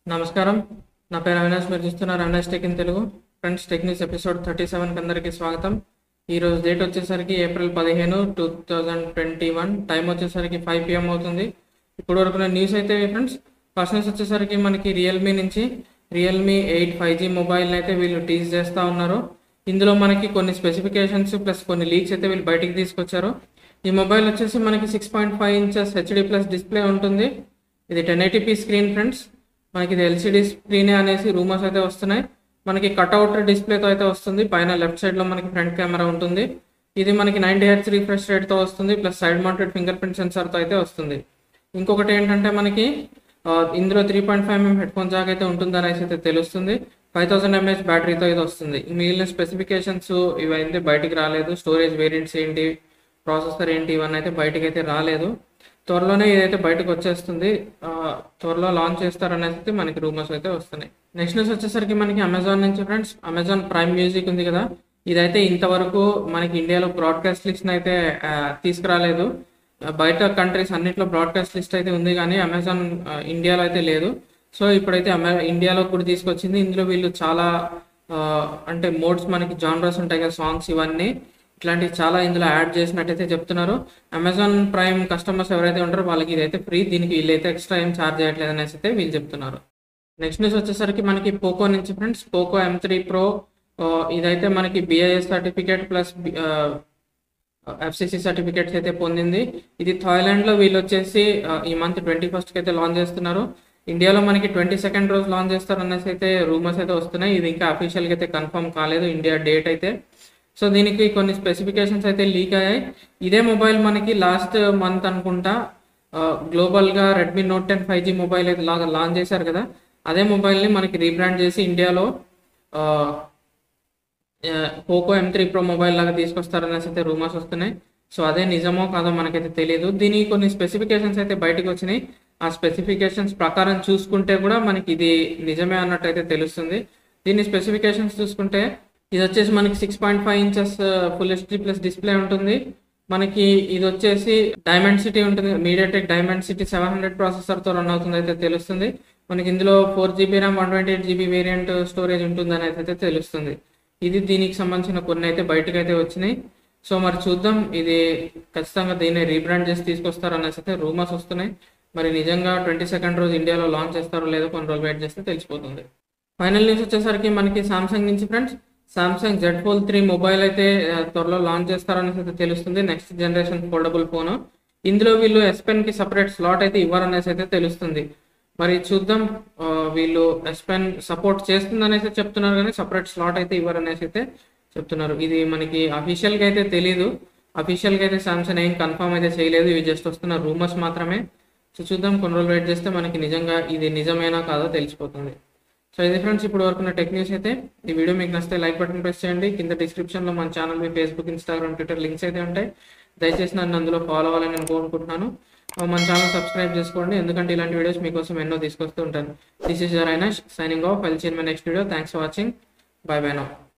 నమస్కారం నా పేరు అవినాష్ మీరు చూస్తున్నారు Avinash tech in Telugu friends tech news episode thirty సెవెన్కి అందరికీ స్వాగతం ఈ రోజు డేట్ వచ్చేసరికి ఏప్రిల్ పదిహేను two thousand twenty one time వచ్చేసరికి ఫైవ్ పిఎం అవుతుంది ఇప్పుడు వరకు న్యూస్ అయితే ఫ్రెండ్స్ ఫస్ట్ న్యూస్ వచ్చేసరికి మనకి రియల్మీ నుంచి Realme eight five G mobile అయితే వీళ్ళు టీజ్ చేస్తూ ఉన్నారు ఇందులో మనకి కొన్ని స్పెసిఫికేషన్స్ ప్లస్ కొన్ని లీక్స్ అయితే వీళ్ళు బయటికి తీసుకొచ్చారు ఈ మొబైల్ వచ్చేసి మనకి six point five inches HD plus display ఉంటుంది ఇది టెన్ ఎయిటీపీ స్క్రీన్ ఫ్రెండ్స్ మనకి ఇది ఎల్సిడి స్క్రీనే అనేసి రూమర్స్ అయితే వస్తున్నాయి మనకి కట్అవుట్ డిస్ప్లేతో అయితే వస్తుంది పైన లెఫ్ట్ సైడ్ లో మనకి ఫ్రంట్ కెమెరా ఉంటుంది ఇది మనకి నైన్టీ హెచ్ రిఫ్రెష్ రేట్ తో వస్తుంది plus side mounted fingerprint sensor తో అయితే వస్తుంది ఇంకొకటి ఏంటంటే మనకి ఆ, ఇందులో three point five mm headphone jack అయితే ఉంటుంది అనేసి అయితే తెలుస్తుంది ఫైవ్ థౌసండ్ ఎంఏహెచ్ బ్యాటరీతో ఇది వస్తుంది మిగిలిన స్పెసిఫికేషన్స్ ఇవైతే బయటికి రాలేదు స్టోరేజ్ వేరియంట్స్ ఏంటి ప్రాసెసర్ ఏంటి ఇవన్నీ అయితే బయటకు అయితే రాలేదు త్వరలోనే ఇదైతే బయటకు వచ్చేస్తుంది ఆ, త్వరలో లాంచ్ చేస్తారనేసి అయితే మనకి రూమర్స్ అయితే వస్తున్నాయి నెక్స్ట్ న్యూస్ వచ్చేసరికి మనకి అమెజాన్ నుంచి ఫ్రెండ్స్ అమెజాన్ ప్రైమ్ మ్యూజిక్ ఉంది కదా ఇదైతే ఇంతవరకు మనకి ఇండియాలో బ్రాడ్కాస్ట్ లిస్ట్ అయితే ఆ, తీసుకురాలేదు ఆ, బయట కంట్రీస్ అన్నిట్లో బ్రాడ్కాస్ట్ లిస్ట్ అయితే ఉంది కానీ అమెజాన్ ఆ, ఇండియాలో అయితే లేదు సో ఇప్పుడైతే అమె ఇండియాలో కూడా తీసుకొచ్చింది ఇందులో వీళ్ళు చాలా ఆ, అంటే మోడ్స్ మనకి జానరస్ ఉంటాయి కదా సాంగ్స్ ఇవన్నీ ఇట్లాంటివి చాలా ఇందులో యాడ్ చేసినట్టయితే చెప్తున్నారు అమెజాన్ ప్రైమ్ కస్టమర్స్ ఎవరైతే ఉంటారో వాళ్ళకి ఇదైతే ఫ్రీ దీనికి వీళ్ళైతే ఎక్స్ట్రా ఏం ఛార్జ్ చేయట్లేదు అనేసి అయితే వీళ్ళు చెప్తున్నారు నెక్స్ట్ న్యూస్ వచ్చేసరికి మనకి పోకో నుంచి friends Poco M three pro ఇదైతే మనకి BIS certificate plus FCC certificates అయితే పొందింది ఇది థాయిలాండ్ లో వీళ్ళు వచ్చేసి ఆ, ఈ మంత్ ట్వంటీ ఫస్ట్ కి అయితే లాంచ్ చేస్తున్నారు ఇండియాలో మనకి ట్వంటీ సెకండ్ రోజు లాంచ్ చేస్తారు అనేసి అయితే రూమర్స్ అయితే వస్తున్నాయి ఇది ఇంకా అఫీషియల్ గా అయితే కన్ఫర్మ్ కాలేదు ఇండియా డేట్ అయితే సో దీనికి కొన్ని స్పెసిఫికేషన్స్ అయితే లీక్ అయ్యాయి ఇదే మొబైల్ మనకి లాస్ట్ మంత్ అనుకుంటా గ్లోబల్ గా Redmi note ten five G mobile అయితే లాగా లాంచ్ చేశారు కదా అదే మొబైల్ ని మనకి రీబ్రాండ్ చేసి ఇండియాలో Poco M three pro mobile లాగా తీసుకొస్తారనేసి అయితే రూమర్స్ వస్తున్నాయి సో అదే నిజమో కాదో మనకైతే తెలియదు దీనికి కొన్ని స్పెసిఫికేషన్స్ అయితే బయటకు వచ్చినాయి ఆ స్పెసిఫికేషన్స్ ప్రకారం చూసుకుంటే కూడా మనకి ఇది నిజమే అన్నట్టు అయితే తెలుస్తుంది దీని స్పెసిఫికేషన్స్ చూసుకుంటే ఇది వచ్చేసి మనకి six point five inches full HD plus display ఉంటుంది మనకి ఇది వచ్చేసి డైమండ్ సిటీ ఉంటుంది MediaTek Dimensity seven hundred processor తో రన్ అవుతుంది అయితే తెలుస్తుంది మనకి ఇందులో four GB RAM one twenty eight GB variant storage ఉంటుందని అయితే తెలుస్తుంది ఇది దీనికి సంబంధించిన కొన్ని అయితే బయటకు అయితే వచ్చినాయి సో మరి చూద్దాం ఇది ఖచ్చితంగా దీన్ని రీబ్రాండ్ చేసి తీసుకొస్తారు అనేసి అయితే రూమర్స్ వస్తున్నాయి మరి నిజంగా ట్వంటీ సెకండ్ రోజు ఇండియాలో లాంచ్ చేస్తారో లేదో కొన్ని రోజులు వెయిట్ చేస్తే తెలిసిపోతుంది ఫైనల్ న్యూస్ వచ్చేసరికి మనకి సామ్సంగ్ నుంచి friends Samsung Z Fold three mobile అయితే ఆ, త్వరలో లాంచ్ చేస్తారనేసి అయితే తెలుస్తుంది నెక్స్ట్ జనరేషన్ ఫోల్డబుల్ ఫోన్ ఇందులో వీళ్ళు ఎస్ పెన్ కి సపరేట్ స్లాట్ అయితే ఇవ్వరనేసి అయితే తెలుస్తుంది మరి చూద్దాం ఆ, వీళ్ళు ఎస్ పెన్ సపోర్ట్ చేస్తుంది అనేసి చెప్తున్నారు కానీ సపరేట్ స్లాట్ అయితే ఇవ్వరనేసి అయితే చెప్తున్నారు ఇది మనకి అఫీషియల్ గా అయితే తెలియదు అఫీషియల్ గా అయితే సామ్సంగ్ ఏం కన్ఫర్మ్ అయితే చేయలేదు ఇవి జస్ట్ వస్తున్న రూమర్స్ మాత్రమే సో చూద్దాం కొన్ని రోజులు వెయిట్ చేస్తే మనకి నిజంగా ఇది నిజమేనా కాదో తెలిసిపోతుంది సో ఇది ఫ్రెండ్స్ ఇప్పుడు వరకు నా టెక్ న్యూస్ అయితే ఈ వీడియో మీకు నచ్చితే లైక్ బటన్ ప్రెస్ చేయండి కింద డిస్క్రిప్షన్ లో మన ఛానల్ మీ ఫేస్బుక్ ఇన్స్టాగ్రామ్ ట్విట్టర్ లింక్స్ అయితే ఉంటాయి దయచేసి నన్ను అందులో ఫాలో అవ్వాలని నేను కోరుకుంటున్నాను ఆ, మన ఛానల్ సబ్స్క్రైబ్ చేసుకోండి ఎందుకంటే ఇలాంటి వీడియోస్ మీకోసం ఎన్నో తీసుకొస్తూ ఉంటాను this is your Avinash signing off I'll seen my next video thanks for watching bye bye now